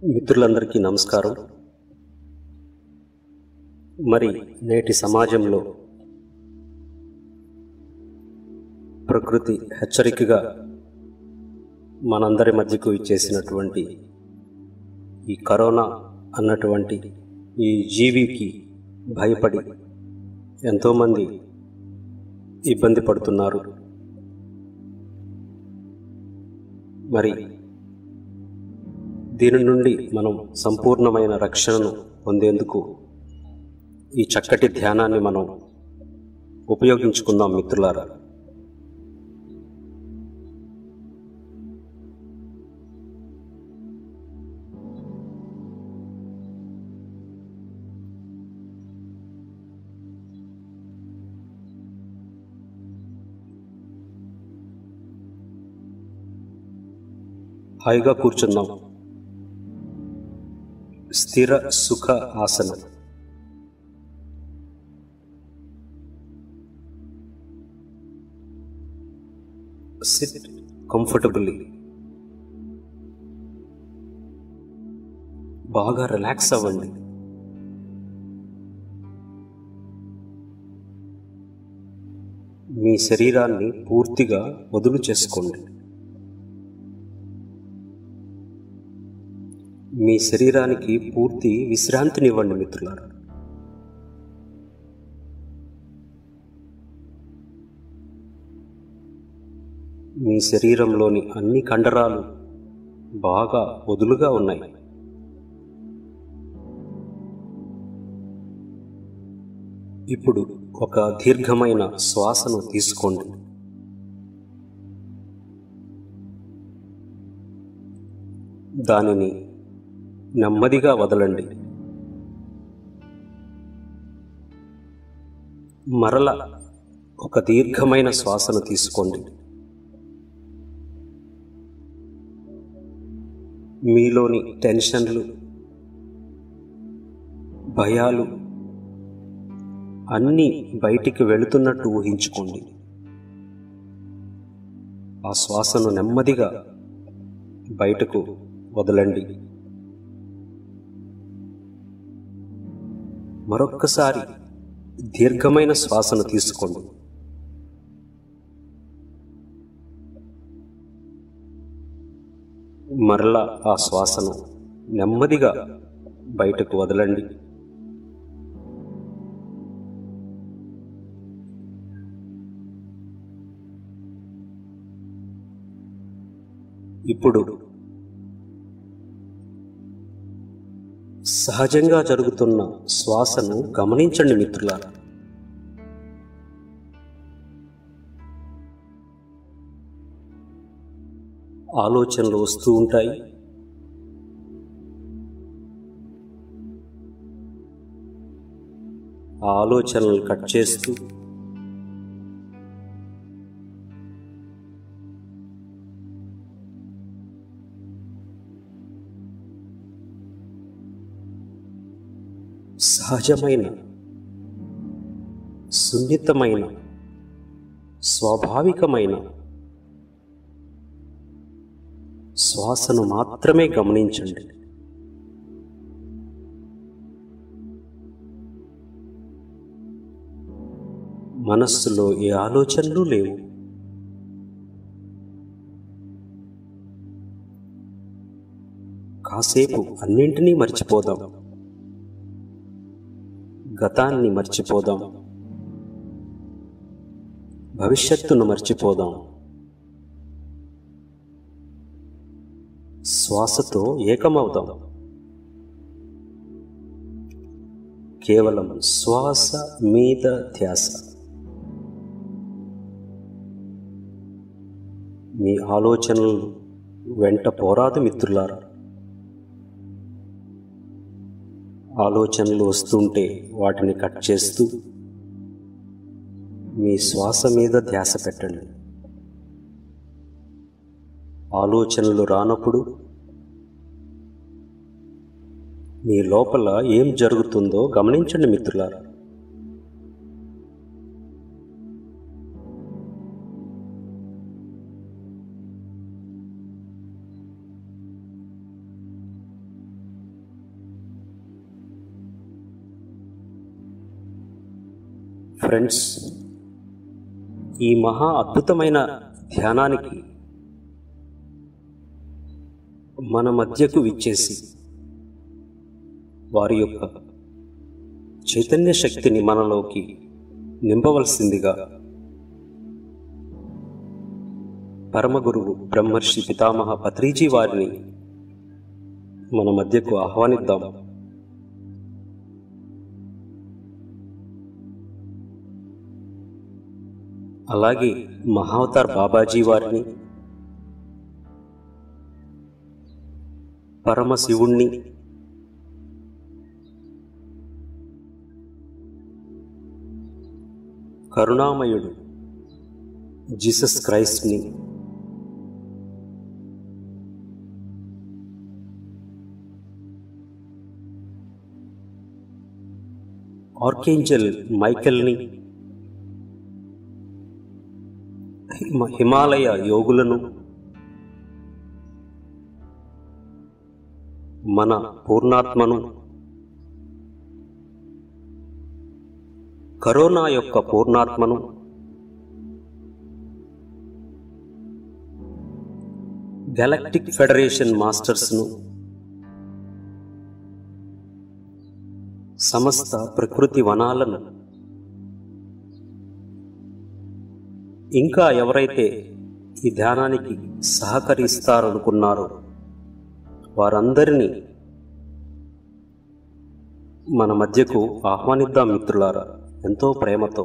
మిత్రులందరికీ నమస్కారం మరి నేటి సమాజంలో ప్రకృతి హెచ్చరికగా మనందరి మధ్యకు ఇచ్చేసినటువంటి ఈ కరోనా అన్నటువంటి ఈ జీవికి భయపడి ఎంతోమంది ఇబ్బంది పడుతున్నారు మరి దీని నుండి మనం సంపూర్ణమైన రక్షణను పొందేందుకు ఈ చక్కటి ధ్యానాన్ని మనం ఉపయోగించుకుందాం మిత్రులారా హాయిగా కూర్చుందాం స్థిర సుఖ ఆసనం సిట్ కంఫర్టబుల్లీ బాగా రిలాక్స్ అవ్వండి మీ శరీరాన్ని పూర్తిగా వదులు చేసుకోండి మీ శరీరానికి పూర్తి విశ్రాంతినివ్వండి మిత్రులారా మీ శరీరంలోని అన్ని కండరాలు బాగా వదులుగా ఉన్నాయి ఇప్పుడు ఒక దీర్ఘమైన శ్వాసను తీసుకోండి దానిని నెమ్మదిగా వదలండి మరల ఒక దీర్ఘమైన శ్వాసను తీసుకోండి మీలోని టెన్షన్లు భయాలు అన్నీ బయటికి వెళుతున్నట్టు ఊహించుకోండి ఆ శ్వాసను నెమ్మదిగా బయటకు వదలండి మరొక్కసారి దీర్ఘమైన శ్వాసను తీసుకోండి మరలా ఆ శ్వాసను నెమ్మదిగా బయటకు వదలండి ఇప్పుడు సహజంగా జరుగుతున్న శ్వాసను గమనించండి మిత్రులారా ఆలోచనలు వస్తూ ఉంటాయి ఆ ఆలోచనలు కట్ చేస్తూ సహజమైన సున్నితమైన స్వాభావికమైన శ్వాసను మాత్రమే గమనించండి మనస్సులో ఏ ఆలోచనలు లేవు కాసేపు అన్నింటినీ మర్చిపోదాం గతాన్ని మర్చిపోదాం భవిష్యత్తును మర్చిపోదాం శ్వాసతో ఏకమవుదాం కేవలం శ్వాస మీద ధ్యాస మీ ఆలోచనలు వెంట పోరాదు మిత్రులారా ఆలోచనలు వస్తుంటే వాటిని కట్ చేస్తూ మీ శ్వాస మీద ధ్యాస పెట్టండి ఆలోచనలు రానప్పుడు మీ లోపల ఏం జరుగుతుందో గమనించండి మిత్రులారా ఫ్రెండ్స్ ఈ మహా అద్భుతమైన ధ్యానానికి మన మధ్యకు విచ్చేసి వారి యొక్క చైతన్య శక్తిని మనలోకి నింపవలసిందిగా పరమగురువు బ్రహ్మర్షి పితామహ పత్రిజీ వారిని మన మధ్యకు ఆహ్వానిద్దాం అలాగే మహావతార్ బాబాజీ వారిని పరమశివుణ్ణి కరుణామయుడు జీసస్ క్రైస్ట్ని ఆర్కేంజల్ మైకెల్ని హిమ- హిమాలయ యోగులను మన పూర్ణాత్మను కరోనా యొక్క పూర్ణాత్మను గెలక్టిక్ ఫెడరేషన్ మాస్టర్స్ను సమస్త ప్రకృతి వనాలను ఇంకా ఎవరైతే ఈ ధ్యానానికి సహకరిస్తారనుకున్నారో వారందరినీ మన మధ్యకు ఆహ్వానిద్దాం మిత్రులారా ఎంతో ప్రేమతో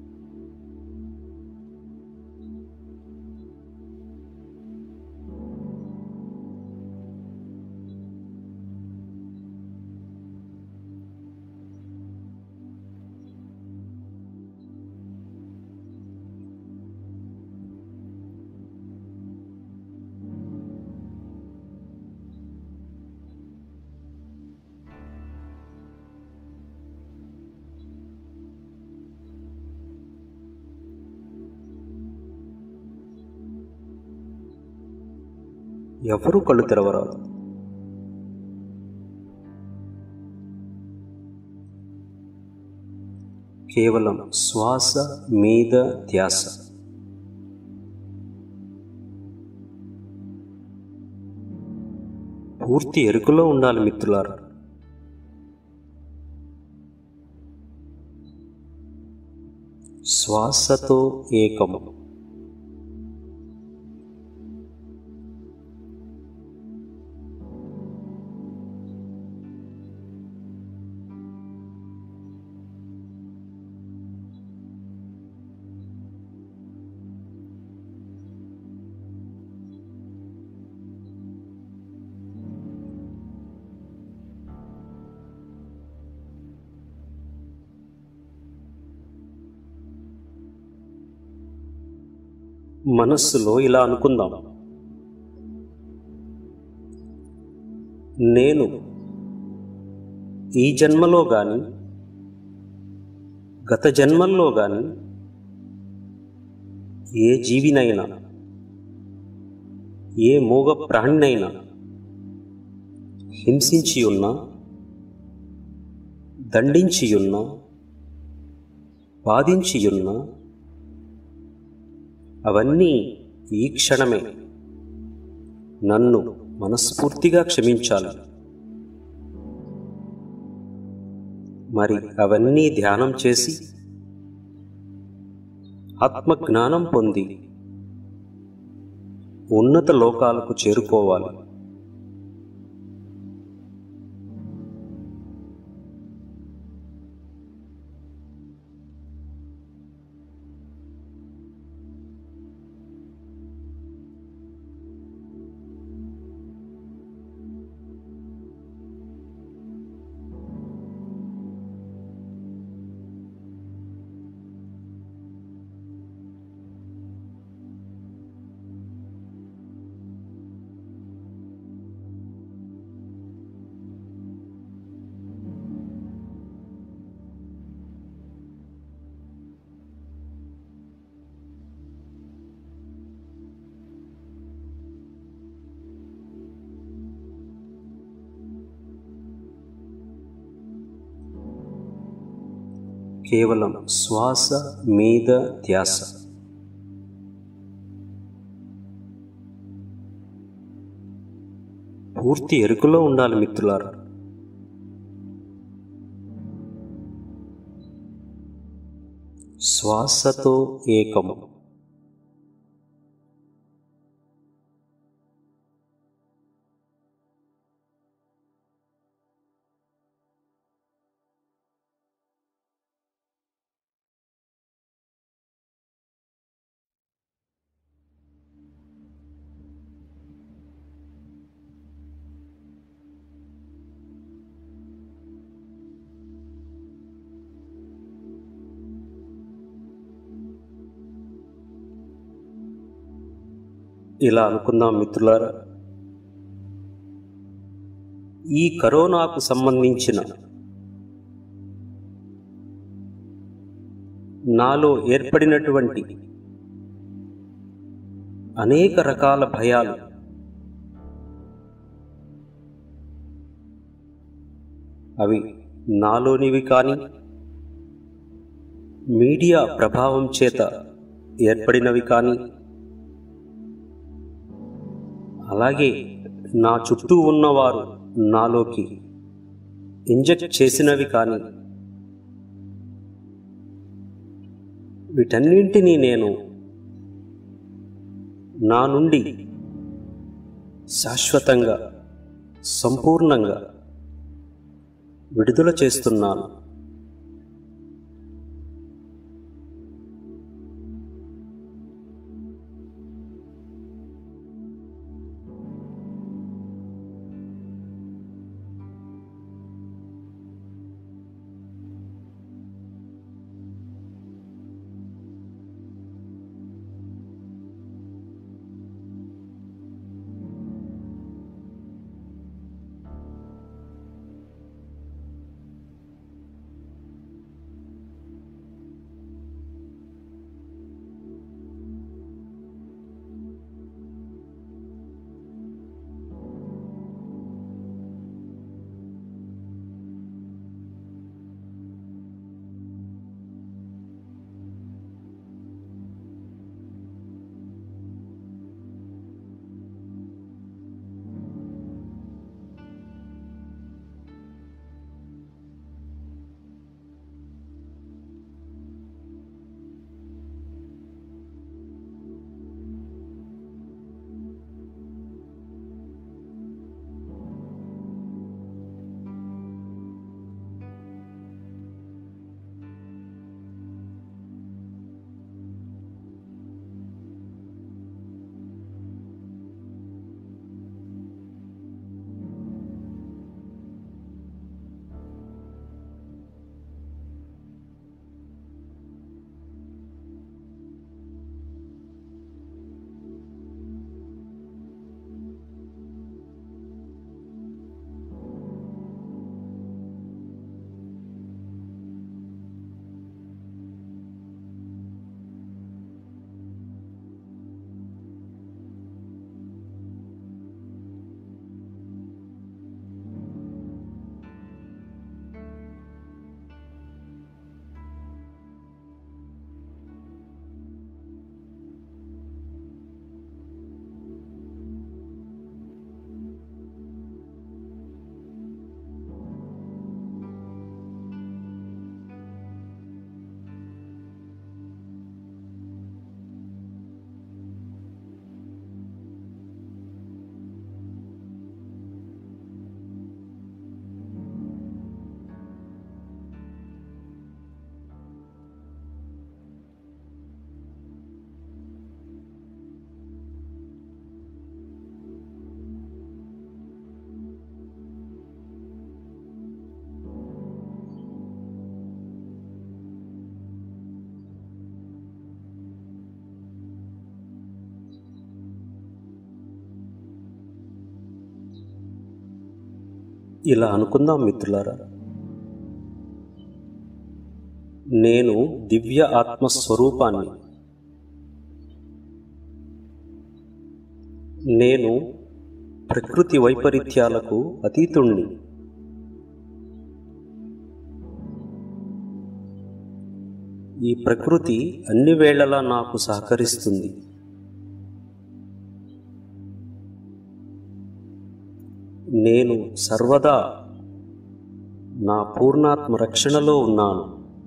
ఎవరూ కళ్ళు తెరవరాదు కేవలం శ్వాస మీద ధ్యాస పూర్తి ఎరుకలో ఉండాలి మిత్రులారా శ్వాసతో ఏకము మనస్సులో ఇలా అనుకుందాం నేను ఈ జన్మలో గాని గత జన్మల్లో గాని ఏ జీవినైనా ఏ మూగ ప్రాణినైనా హింసించి ఉన్నా దండించి ఉన్నా బాధించి ఉన్నా అవన్నీ ఈ క్షణమే నన్ను మనస్ఫూర్తిగా క్షమించాలి మరి అవన్నీ ధ్యానం చేసి ఆత్మజ్ఞానం పొంది ఉన్నత లోకాలకు చేరుకోవాలి కేవలం శ్వాస మీద ధ్యాస పూర్తి ఎరుకలో ఉండాలి మిత్రులారా శ్వాసతో ఏకము ఇలా అనుకుందాం మిత్రులారా ఈ కరోనాకు సంబంధించిన నాలో ఏర్పడినటువంటి అనేక రకాల భయాలు అవి నాలోనివి కానీ మీడియా ప్రభావం చేత ఏర్పడినవి కానీ అలాగే నా చుట్టూ ఉన్నవారు నాలోకి ఇంజెక్ట్ చేసినవి కానీ వీటన్నింటినీ నేను నా నుండి శాశ్వతంగా సంపూర్ణంగా విడుదల చేస్తున్నాను ఇలా అనుకుందాం మిత్రులారా నేను దివ్య ఆత్మస్వరూపాన్ని నేను ప్రకృతి వైపరీత్యాలకు అతీతుణ్ణి ఈ ప్రకృతి అన్ని వేళలా నాకు సహకరిస్తుంది నేను సర్వదా నా పూర్ణాత్మ రక్షణలో ఉన్నాను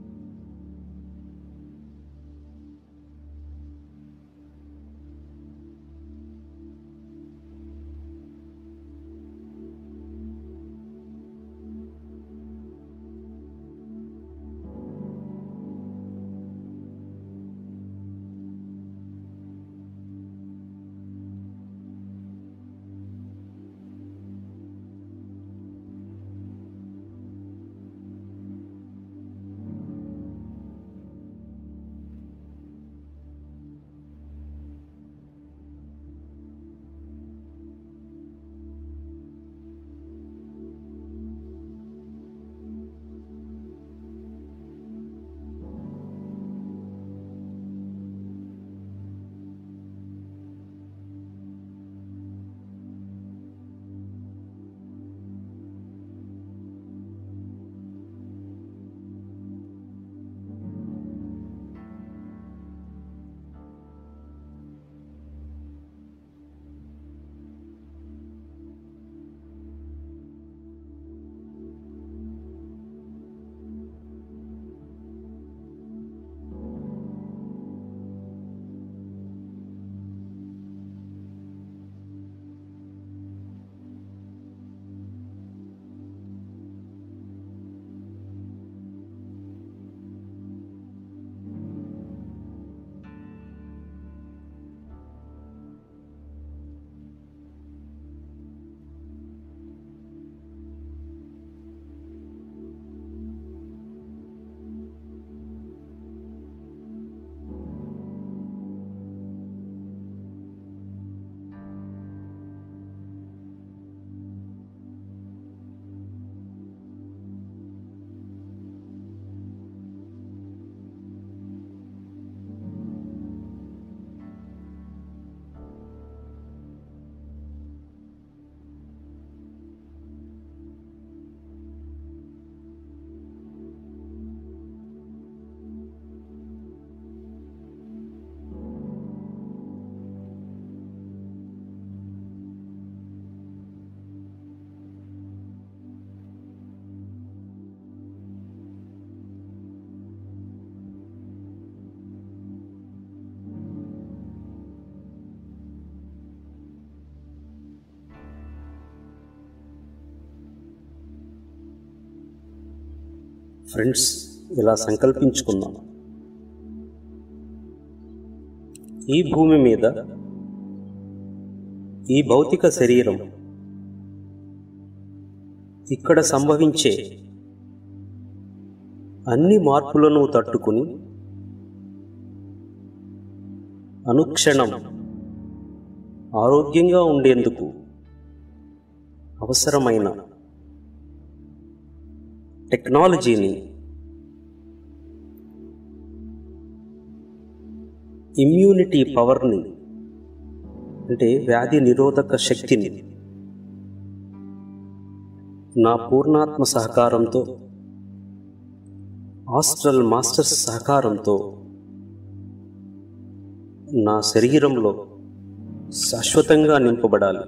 ఫ్రెండ్స్ ఇలా సంకల్పించుకుందాం ఈ భూమి మీద ఈ భౌతిక శరీరం ఇక్కడ సంభవించే అన్ని మార్పులను తట్టుకుని అనుక్షణం ఆరోగ్యంగా ఉండేందుకు అవసరమైన టెక్నాలజీని ఇమ్యూనిటీ పవర్ని అంటే వ్యాధి నిరోధక శక్తిని నా పూర్ణాత్మ సహకారంతో ఆస్ట్రల్ మాస్టర్స్ సహకారంతో నా శరీరంలో శాశ్వతంగా నింపబడాలి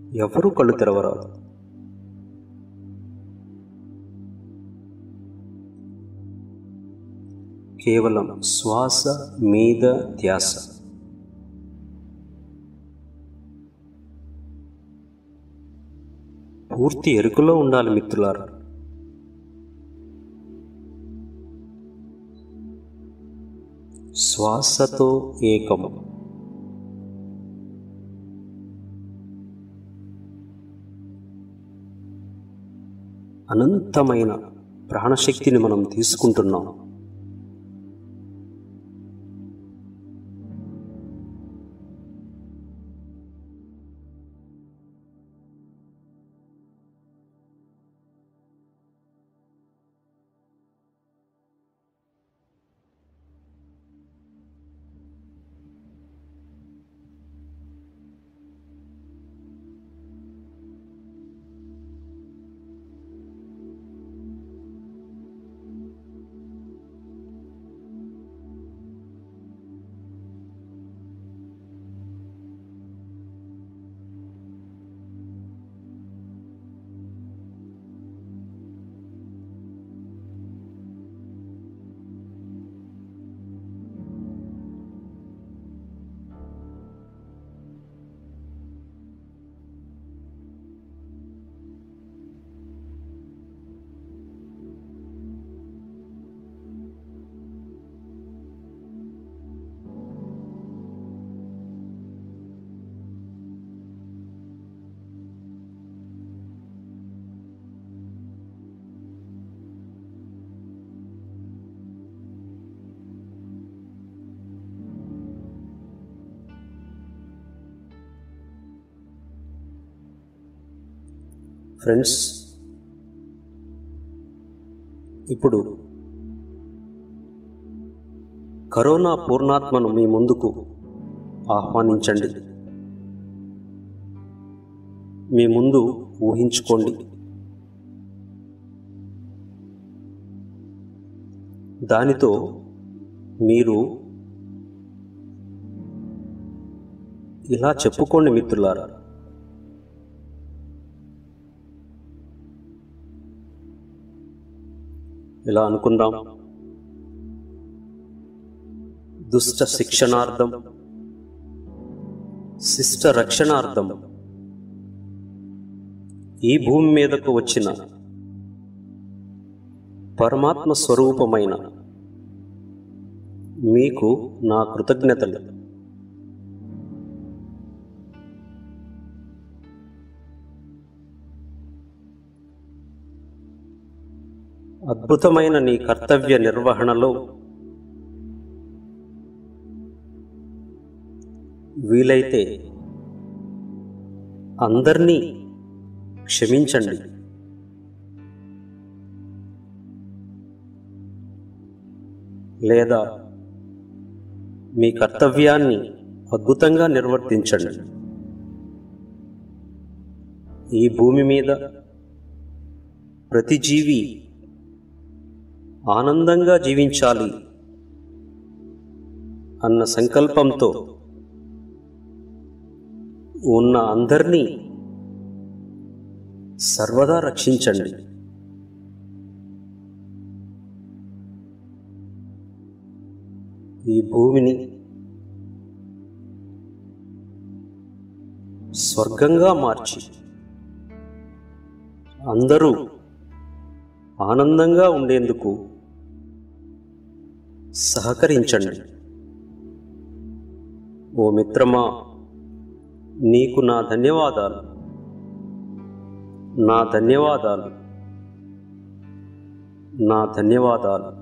ఎవరూ కళ్ళు తెరవరాదు కేవలం శ్వాస మీద ధ్యాస పూర్తి ఎరుకలో ఉండాలి మిత్రులారా శ్వాసతో ఏకం అనంతమైన ప్రాణశక్తిని మనం తీసుకుంటున్నాం ఫ్రెండ్స్ ఇప్పుడు కరోనా పూర్ణాత్మను మీ ముందుకు ఆహ్వానించండి మీ ముందు ఊహించుకోండి దానితో మీరు ఇలా చెప్పుకోండి మిత్రులారా ఇలా అనుకుందాం దుష్ట శిక్షణార్థం శిష్ట రక్షణార్థం ఈ భూమి మీదకు వచ్చిన పరమాత్మ స్వరూపమైన మీకు నా కృతజ్ఞతలు అద్భుతమైన నీ కర్తవ్య నిర్వహణలో వీలైతే అందరినీ క్షమించండి లేదా మీ కర్తవ్యాన్ని అద్భుతంగా నిర్వర్తించండి ఈ భూమి మీద ప్రతి జీవి ఆనందంగా జీవించాలి అన్న సంకల్పంతో ఉన్న అందరినీ సర్వదా రక్షించండి ఈ భూమిని స్వర్గంగా మార్చి అందరూ ఆనందంగా ఉండేందుకు సహకరించండి ఓ మిత్రమా నీకు నా ధన్యవాదాలు నా ధన్యవాదాలు నా ధన్యవాదాలు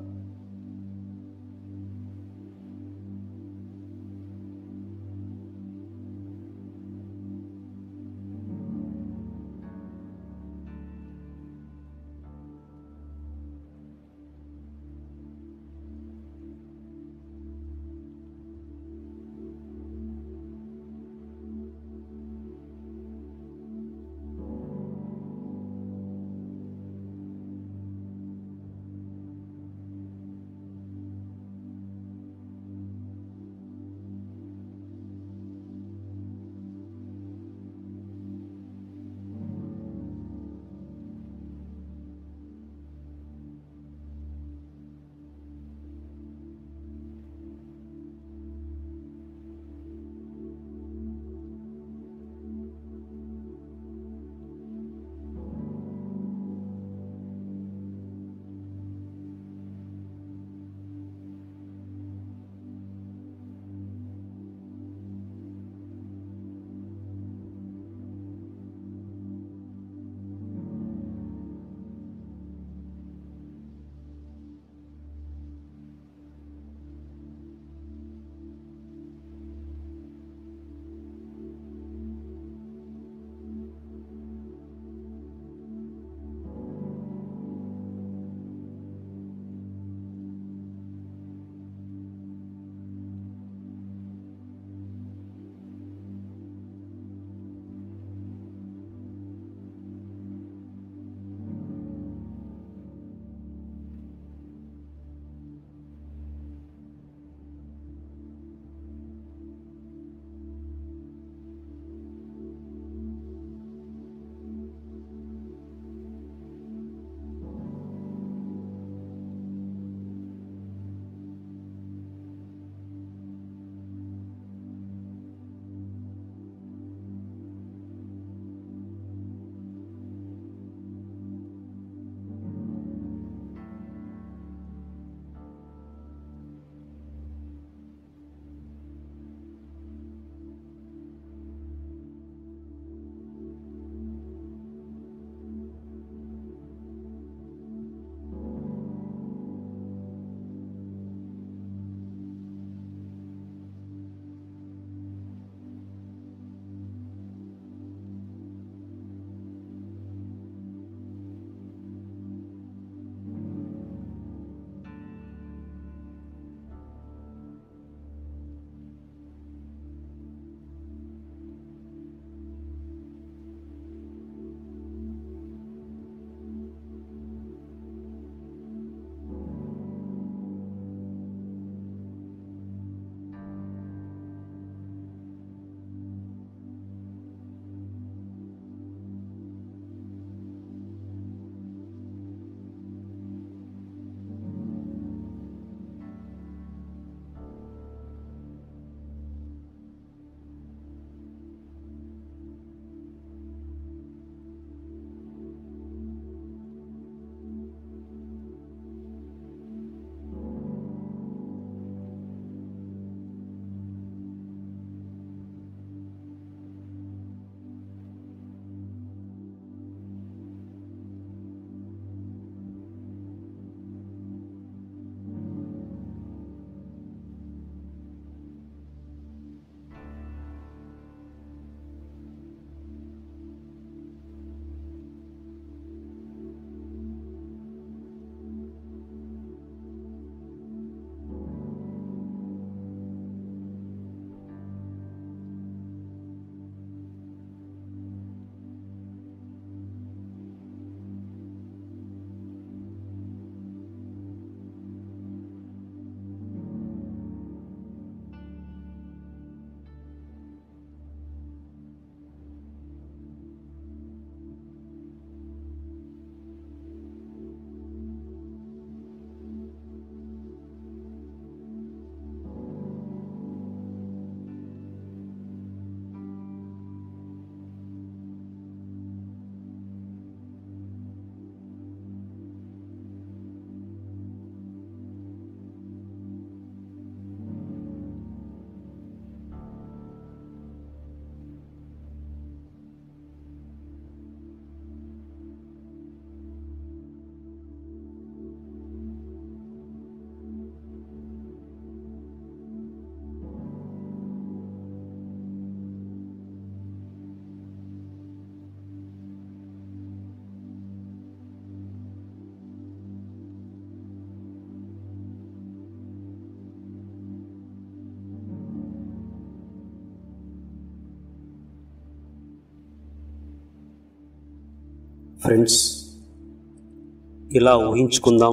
ఫ్రెండ్స్ ఇలా ఊహించుకుందాం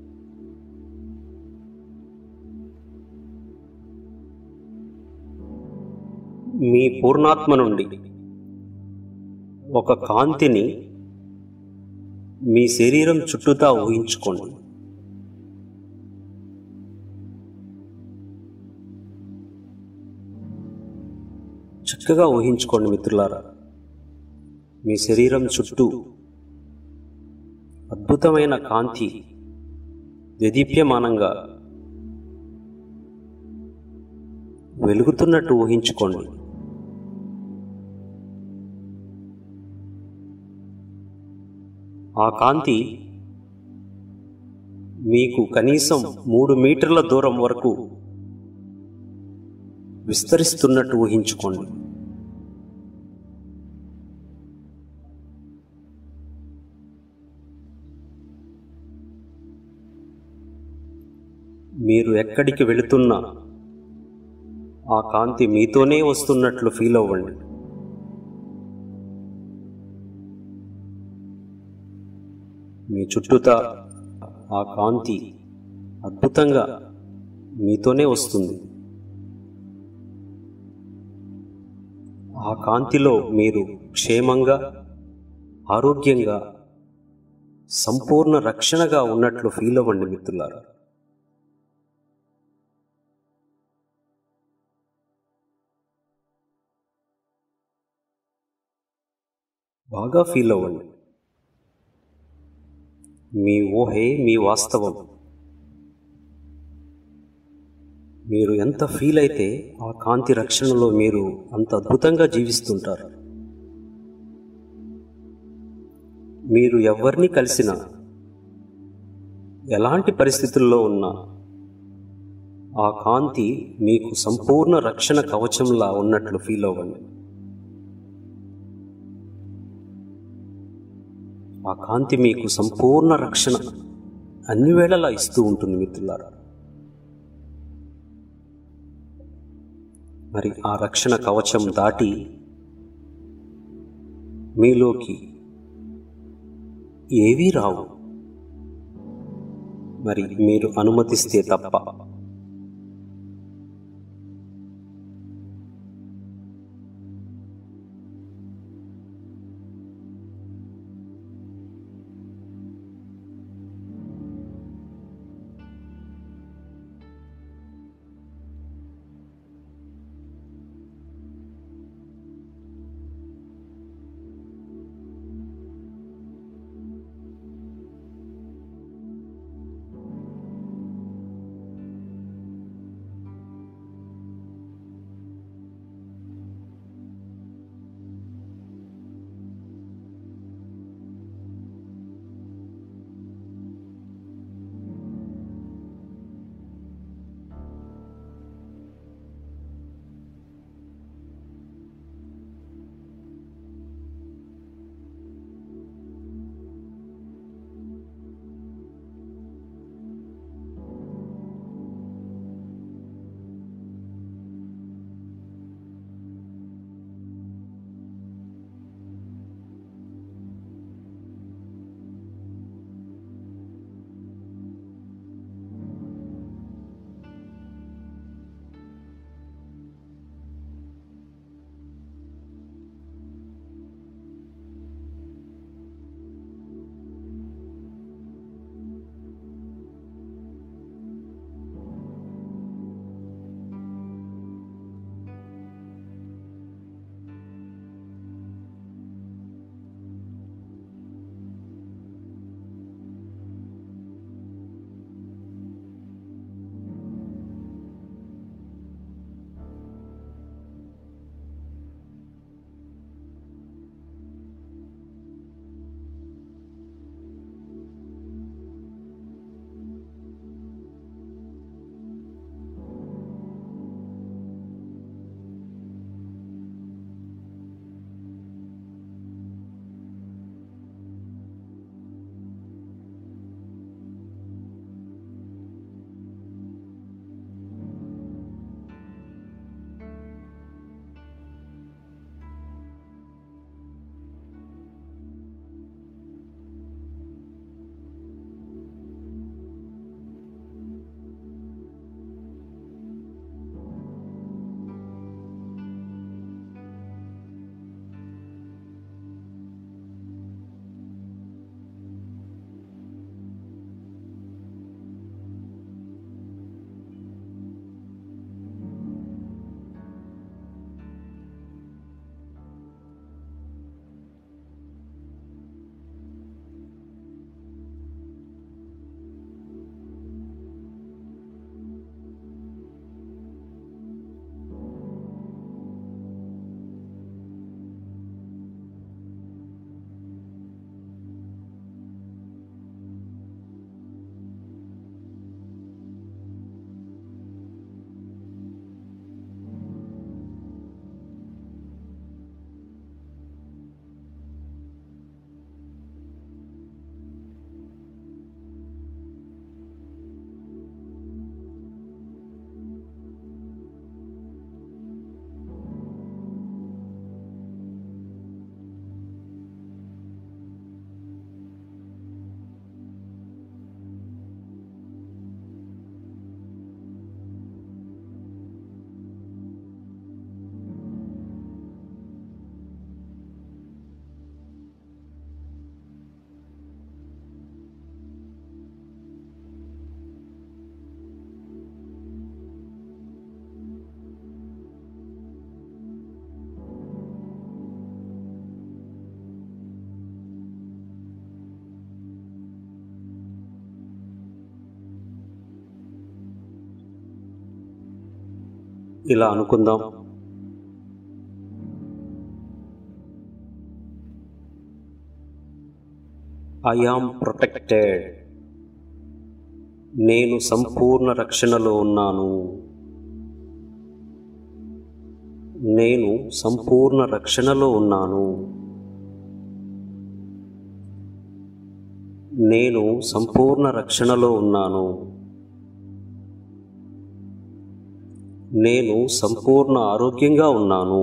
మీ పూర్ణాత్మ నుండి ఒక కాంతిని మీ శరీరం చుట్టూతా ఊహించుకోండి చక్కగా ఊహించుకోండి మిత్రులారా మీ శరీరం చుట్టూ అద్భుతమైన కాంతి దేదీప్యమానంగా వెలుగుతున్నట్టు ఊహించుకోండి ఆ కాంతి మీకు కనీసం మూడు మీటర్ల దూరం వరకు విస్తరిస్తున్నట్టు ఊహించుకోండి మీరు ఎక్కడికి వెళుతున్నా ఆ కాంతి మీతోనే వస్తున్నట్లు ఫీల్ అవ్వండి మీ చుట్టూతా ఆ కాంతి అద్భుతంగా మీతోనే వస్తుంది ఆ కాంతిలో మీరు క్షేమంగా ఆరోగ్యంగా సంపూర్ణ రక్షణగా ఉన్నట్లు ఫీల్ అవ్వండి మిత్రులారా బాగా ఫీల్ అవ్వండి మీ ఊహే మీ వాస్తవం మీరు ఎంత ఫీల్ అయితే ఆ కాంతి రక్షణలో మీరు అంత అద్భుతంగా జీవిస్తుంటారు మీరు ఎవరిని కలిసినా ఎలాంటి పరిస్థితుల్లో ఉన్నా ఆ కాంతి మీకు సంపూర్ణ రక్షణ కవచంలా ఉన్నట్లు ఫీల్ అవ్వండి ఆ కాంతి మీకు సంపూర్ణ రక్షణ అన్ని వేళలా ఇస్తూ ఉంటుంది మిత్రులారా మరి ఆ రక్షణ కవచం దాటి మీలోకి ఏవీ రావు మరి మీరు అనుమతిస్తే తప్ప ఇలా అనుకుందాం ఐ ఆమ్ ప్రొటెక్టెడ్ నేను సంపూర్ణ రక్షణలో ఉన్నాను నేను సంపూర్ణ రక్షణలో ఉన్నాను నేను సంపూర్ణ రక్షణలో ఉన్నాను నేను సంపూర్ణ ఆరోగ్యంగా ఉన్నాను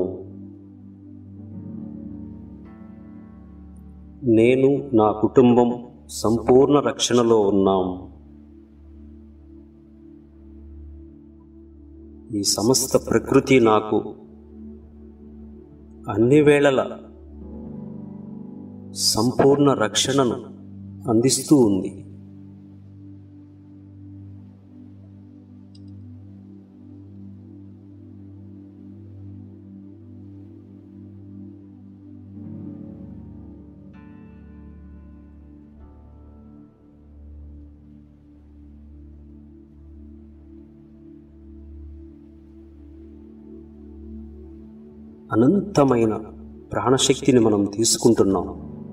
నేను నా కుటుంబం సంపూర్ణ రక్షణలో ఉన్నాం ఈ సమస్త ప్రకృతి నాకు అన్ని వేళల సంపూర్ణ రక్షణను అందిస్తూ ఉంది అనంతమైన ప్రాణశక్తిని మనం తీసుకుంటున్నాం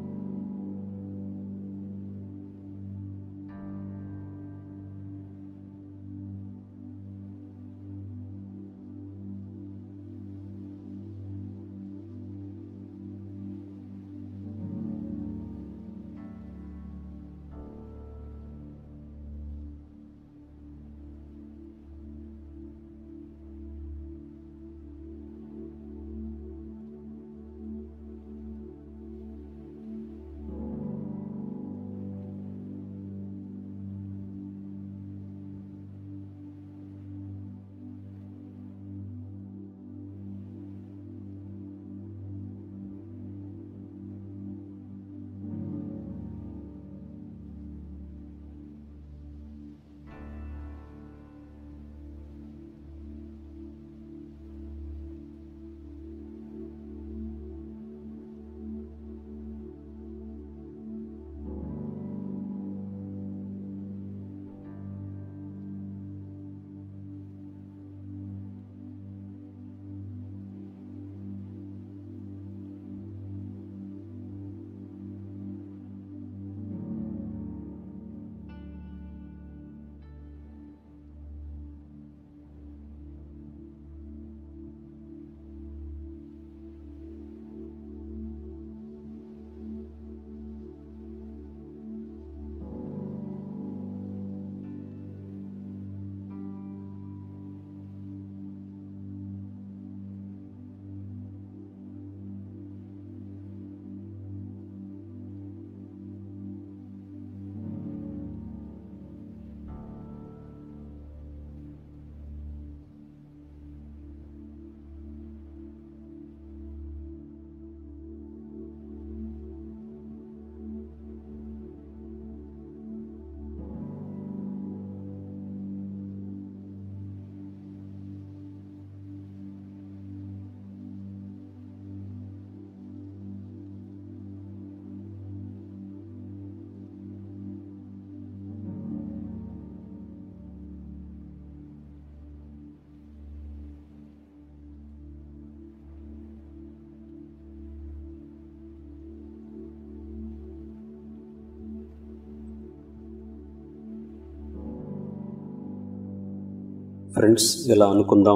ఫ్రెండ్స్ ఇలా అనుకుందాం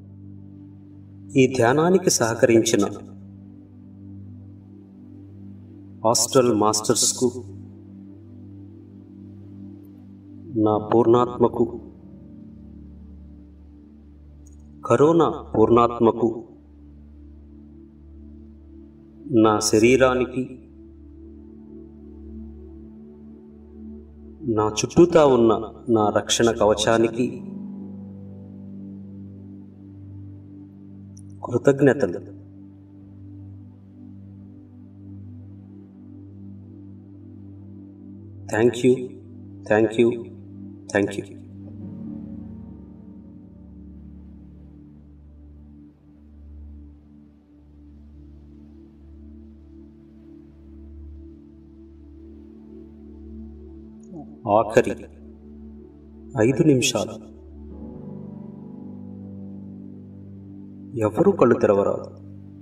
ఈ ధ్యానానికి సహకరించిన హాస్టల్ మాస్టర్స్కు నా పూర్ణాత్మకు కరోనా పూర్ణాత్మకు నా శరీరానికి నా చుట్టూతా ఉన్న నా రక్షణ కవచానికి కృతజ్ఞతలు thank you thank you thank you ఆఖరి ఐదు నిమిషాలు ఎవరూ కళ్ళు తెరవరాదు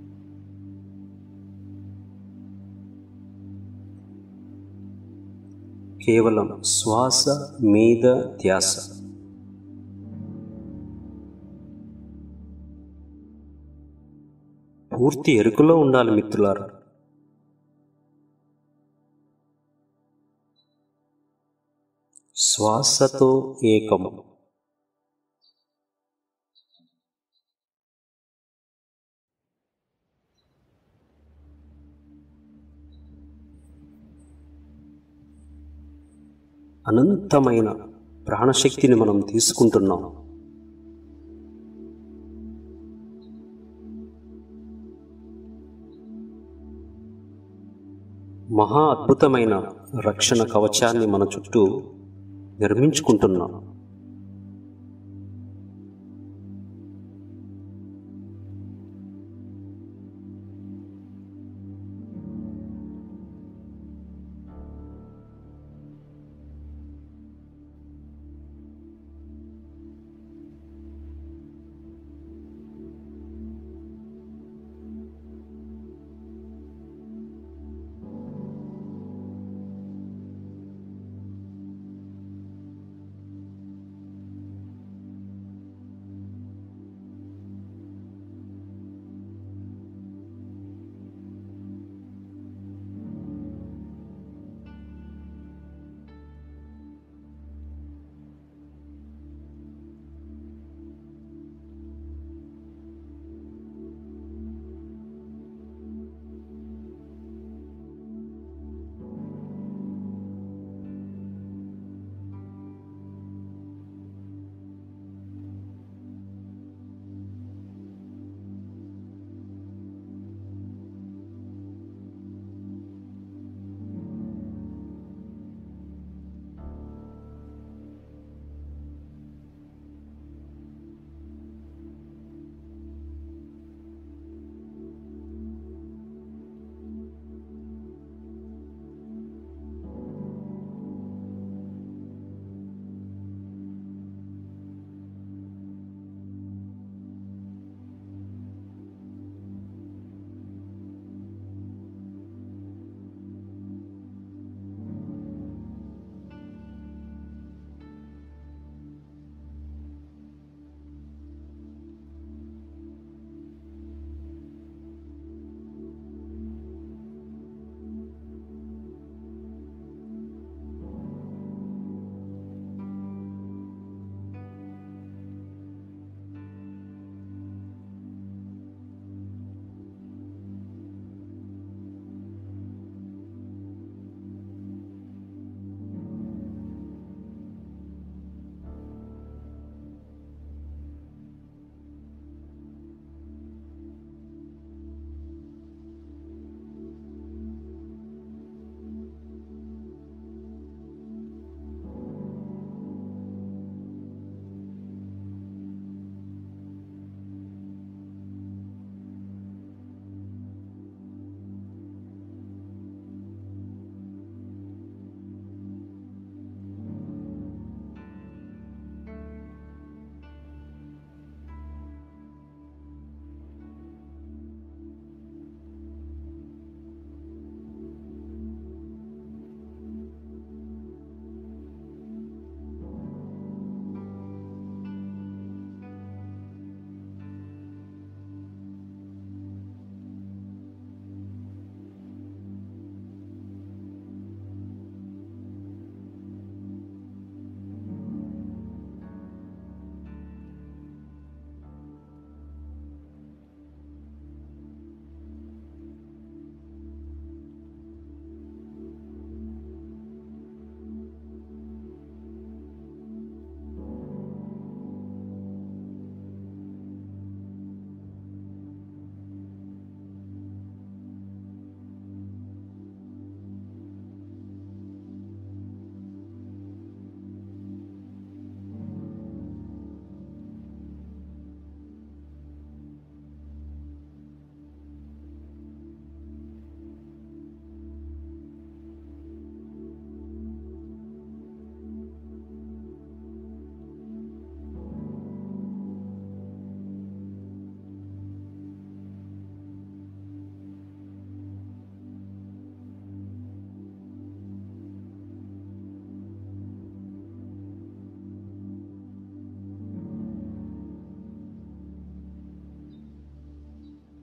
కేవలం శ్వాస మీద ధ్యాస పూర్తి ఎరుకలో ఉండాలి మిత్రులారా శ్వాసతో ఏకము అనంతమైన ప్రాణశక్తిని మనం తీసుకుంటున్నాం మహా అద్భుతమైన రక్షణ కవచాన్ని మన చుట్టూ నిర్మించుకుంటున్నాం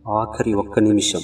ఆఖరి ఒక్క నిమిషం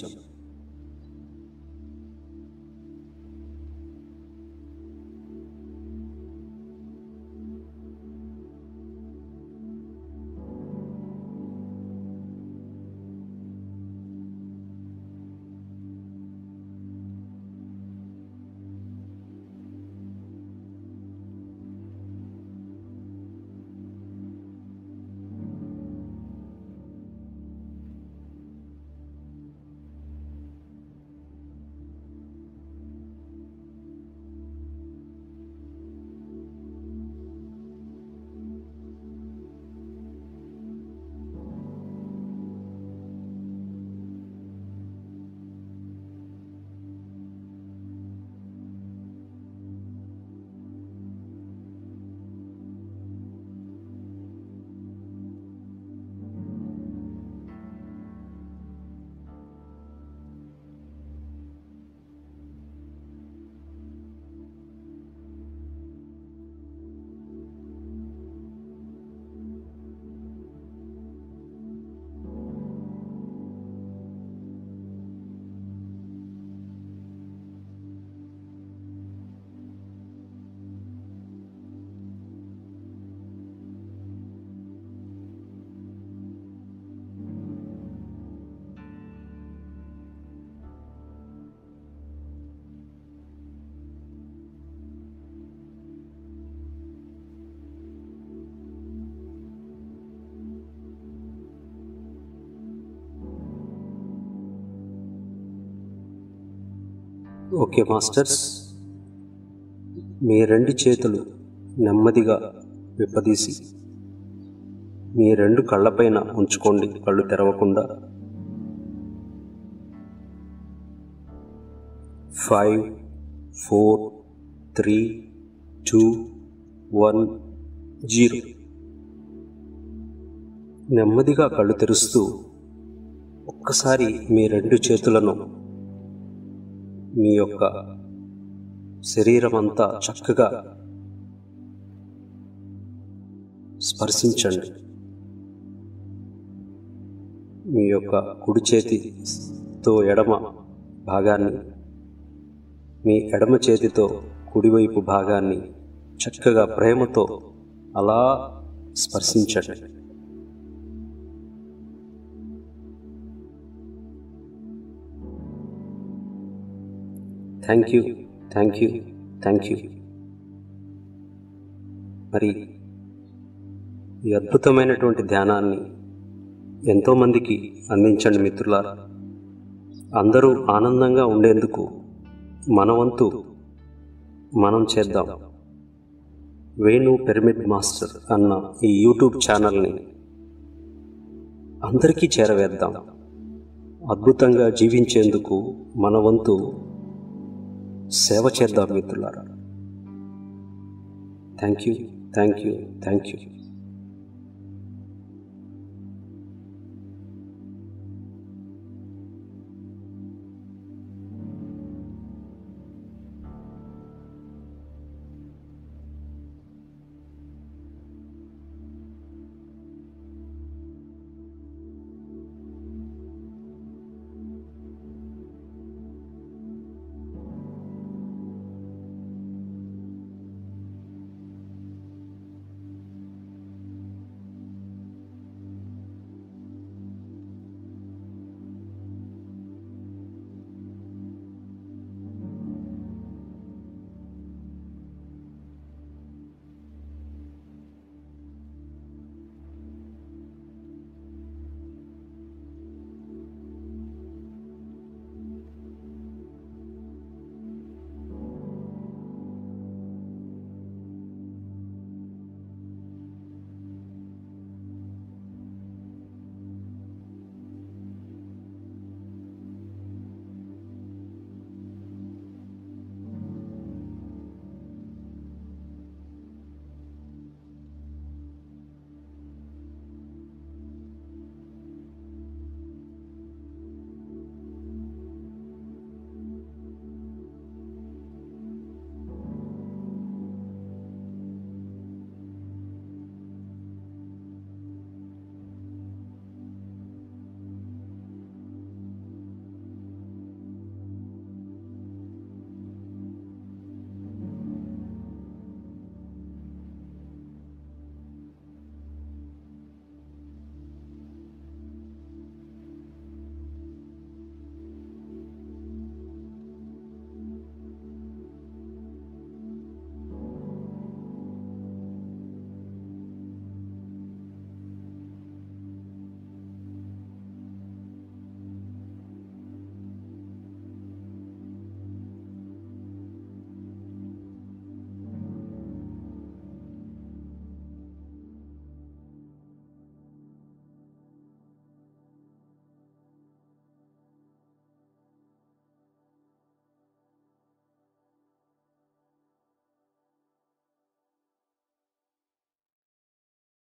ఓకే మాస్టర్స్ మీ రెండు చేతులు నెమ్మదిగా విప్పదీసి మీ రెండు కళ్ళపైన ఉంచుకోండి కళ్ళు తెరవకుండా five four three two one zero నెమ్మదిగా కళ్ళు తెరుస్తూ ఒక్కసారి మీ రెండు చేతులను మీ యొక్క శరీరం అంతా చక్కగా స్పర్శించండి మీ యొక్క కుడి చేతితో ఎడమ భాగాన్ని మీ ఎడమ చేతితో కుడివైపు భాగాన్ని చక్కగా ప్రేమతో అలా స్పర్శించండి thank you thank you thank you మరి ఈ అద్భుతమైనటువంటి ధ్యానాన్ని ఎంతోమందికి అందించండి మిత్రులారా అందరూ ఆనందంగా ఉండేందుకు మన వంతు మనం చేద్దాం వేణు పిరమిడ్ మాస్టర్ అన్న ఈ యూట్యూబ్ ఛానల్ని అందరికీ చేరవేద్దాం అద్భుతంగా జీవించేందుకు మన వంతు సేవ చేద్దాం మిత్రులారా thank you thank you thank you